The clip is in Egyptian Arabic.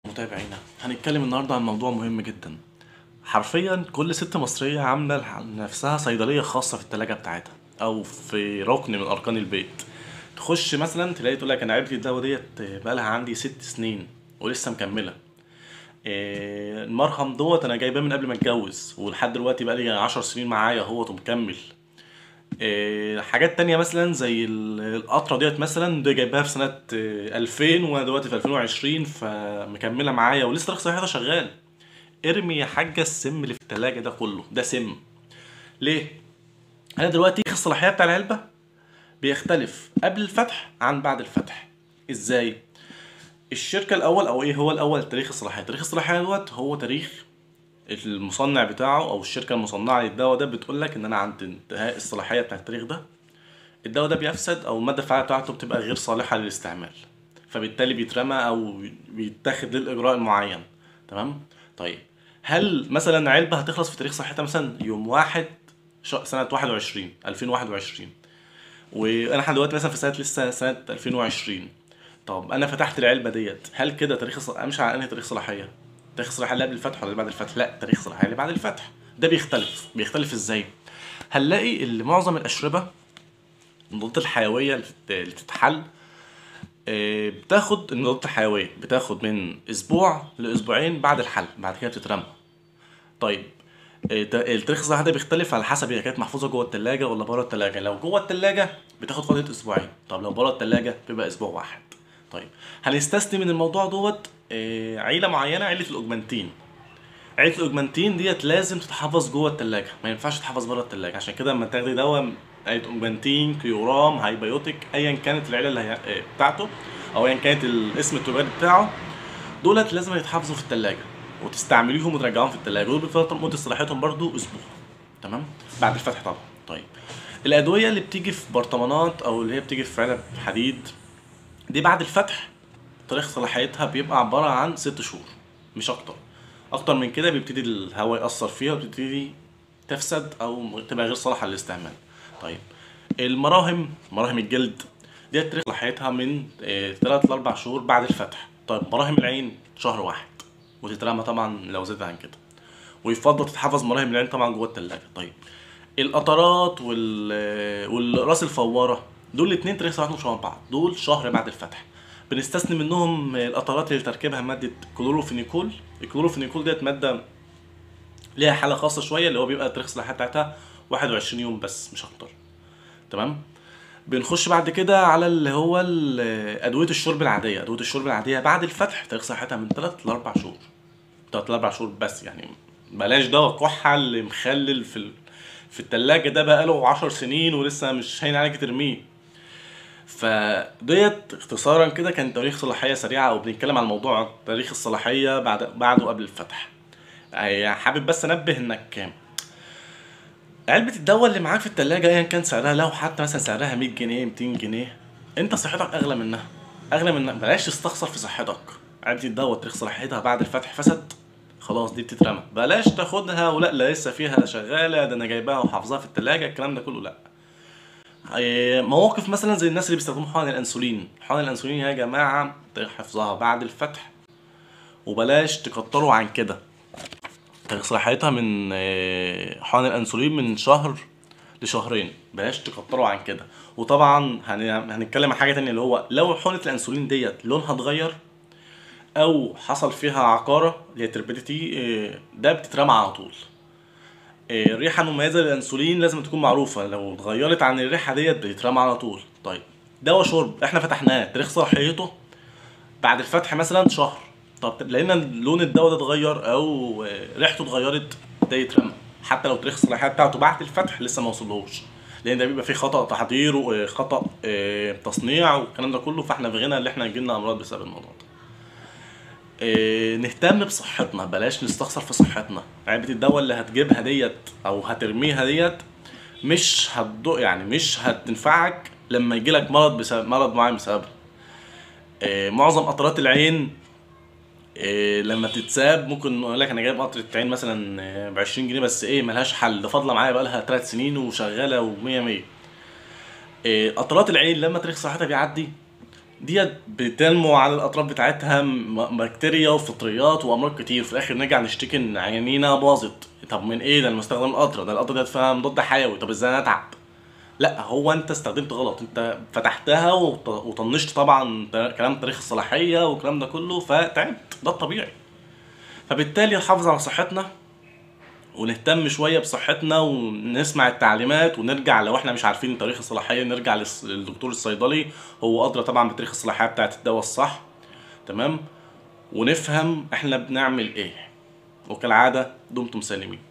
متابعينا هنتكلم النهارده عن موضوع مهم جدا حرفيا كل ست مصرية عاملة لح- لنفسها صيدلية خاصة في التلاجة بتاعتها أو في ركن من أركان البيت تخش مثلا تلاقي تقول لك أنا علبة الدواء ديت بقالها عندي ست سنين ولسه مكملة إيه، المرهم دوت أنا جايباه من قبل ما أتجوز ولحد دلوقتي بقالي عشر سنين معايا اهوت ومكمل إيه، حاجات تانية مثلا زي ال- القطرة ديت مثلا دي جايباها في سنة إيه، 2000 وانا دلوقتي في 2020 فمكملة معايا ولسه رخص صحتها شغال ارمي يا حاجة السم اللي في التلاجة ده كله ده سم ليه؟ انا دلوقتي تاريخ الصلاحية بتاع العلبة بيختلف قبل الفتح عن بعد الفتح ازاي؟ الشركة الأول أو إيه هو الأول تاريخ الصلاحية؟ تاريخ الصلاحية دوت هو تاريخ المصنع بتاعه أو الشركة المصنعة للدواء ده بتقول لك إن أنا عند انتهاء الصلاحية بتاع التاريخ ده الدواء ده بيفسد او الماده الفعاله بتاعته بتبقى غير صالحه للاستعمال فبالتالي بيترمى او بيتاخد للاجراء المعين تمام طيب هل مثلا علبه هتخلص في تاريخ صحتها مثلا يوم واحد ش- سنه 21 2021 وانا احنا دلوقتي مثلا في سنه لسه سنه 2020 طب انا فتحت العلبه ديت هل كده تاريخ الص... امشي على انهي تاريخ صلاحيه تاريخ الصلاحيه اللي قبل الفتح ولا اللي بعد الفتح لا تاريخ الصلاحيه اللي بعد الفتح ده بيختلف بيختلف ازاي هنلاقي اللي معظم الاشربه المضادات الحيويه اللي بتت- اللي بتتحل آه، بتاخد المضادات الحيويه بتاخد من اسبوع لاسبوعين بعد الحل بعد كده بتترمى طيب آه، تا- التاريخ الصحي ده بيختلف على حسب هي كانت محفوظه جوه التلاجة ولا بره التلاجة لو جوه التلاجة بتاخد فتره اسبوعين طب لو بره التلاجة بيبقى اسبوع واحد طيب هنستثني من الموضوع دوت آه، عيله معينه عيله الاوجمانتين عيله الاوجمانتين ديت لازم تتحفظ جوه التلاجة ما ينفعش تتحفظ بره التلاجة عشان كده لما تاخدي دواء عيله اوجمانتين كيورام هايبيوتيك ايا كانت العيله اللي هي آه، بتاعته او ايا كانت الاسم التجاري بتاعه دولت لازم يتحفظوا في التلاجة وتستعمليهم وترجعوهم في التلاجة دول بفترة مدة صلاحيتهم برضو اسبوع تمام بعد الفتح طبعا طيب الادوية اللي بتيجي في برطمانات او اللي هي بتيجي في علب حديد دي بعد الفتح تاريخ صلاحيتها بيبقى عبارة عن ست شهور مش أكتر أكتر من كده بيبتدي الهواء يأثر فيها وبتبتدي تفسد أو تبقى غير صالحة للاستعمال طيب المراهم مراهم الجلد دي تاريخ صلاحيتها من 3 ل 4 شهور بعد الفتح طيب مراهم العين شهر واحد وتترمى طبعا لو زادت عن كده ويفضل تتحفظ مراهم العين طبعا جوه التلاجة طيب القطرات وال والراس الفواره دول الاتنين تاريخ صلاحيتهم شبه بعض دول شهر بعد الفتح بنستثني منهم القطرات اللي تركيبها ماده كلوروفينيكول الكلوروفينيكول ديت ماده ليها حاله خاصه شويه اللي هو بيبقى تاريخ الصلاحيه بتاعتها 21 يوم بس مش اكتر تمام بنخش بعد كده على اللي هو ال- ادويه الشرب العاديه ادويه الشرب العاديه بعد الفتح تاريخ صلاحيتها من 3 ل 4 شهور 3 ل 4 شهور بس يعني بلاش دواء كحه اللي مخلل في ال... في التلاجة ده بقاله 10 سنين ولسه مش هين عليك ترميه فديت اختصارا كده كان تاريخ صلاحيه سريعه او بنتكلم عن موضوع تاريخ الصلاحيه بعد بعده قبل الفتح يعني حابب بس انبه انك علبة الدواء اللي معاك في التلاجة ايا كان سعرها لو حتى مثلا سعرها 100 جنيه 200 جنيه انت صحتك اغلى منها اغلى من بلاش تستخسر في صحتك علبة الدواء تاريخ صلاحيتها بعد الفتح فسد خلاص دي بتترمى بلاش تاخدها ولا لا لسه فيها شغالة ده انا جايباها وحافظاها في التلاجة الكلام ده كله لا إيه، مواقف مثلا زي الناس اللي بيستخدموا حقن الانسولين حقن الانسولين يا جماعة حفظها بعد الفتح وبلاش تكتروا عن كده تاريخ صلاحيتها من آه، حقن الانسولين من شهر لشهرين بلاش تكتروا عن كده وطبعا هن- هنتكلم عن حاجه تانية اللي هو لو حقنه الانسولين ديت لونها اتغير او حصل فيها عقاره اللي هي تربيديتي ده بتترمى على طول آه، الريحه المميزه للانسولين لازم تكون معروفه لو اتغيرت عن الريحه ديت بتترمى على طول طيب دواء شرب احنا فتحناه تاريخ صلاحيته بعد الفتح مثلا شهر طب لقينا لون الدواء ده اتغير او آه، ريحته اتغيرت ده يترمى حتى لو تاريخ الصلاحيه بتاعته بعد الفتح لسه ما وصلهوش لان ده بيبقى فيه خطا تحضير وخطا آه، تصنيع والكلام ده كله فاحنا في غنى اللي احنا يجيلنا امراض بسبب الموضوع ده آه، نهتم بصحتنا بلاش نستخسر في صحتنا علبة الدواء اللي هتجيبها ديت او هترميها ديت مش هتضو يعني مش هتنفعك لما يجيلك مرض بسبب مرض معين بسببها آه، معظم قطرات العين إيه لما تتساب ممكن اقول لك انا جايب قطرة عين مثلا ب 20 جنيه بس ايه ملهاش حل ده فاضله معايا بقالها 3 سنين وشغاله و100 100 إيه قطرات العين لما تاريخ صحتها بيعدي ديت بتنمو على الاطراف بتاعتها م- بكتيريا وفطريات وامراض كتير في الاخر نرجع نشتكي ان عيانينا باظت طب من ايه ده انا مستخدم القطره ده القطره ديت فيها مضاد حيوي طب ازاي انا اتعب لا هو انت استخدمت غلط انت فتحتها وط- وطنشت طبعا ت- كلام تاريخ الصلاحيه والكلام ده كله فتعبت ده الطبيعي فبالتالي نحافظ على صحتنا ونهتم شويه بصحتنا ونسمع التعليمات ونرجع لو احنا مش عارفين تاريخ الصلاحيه نرجع للس- للدكتور الصيدلي هو ادرى طبعا بتاريخ الصلاحيه بتاعت الدواء الصح تمام ونفهم احنا بنعمل ايه وكالعاده دمتم سالمين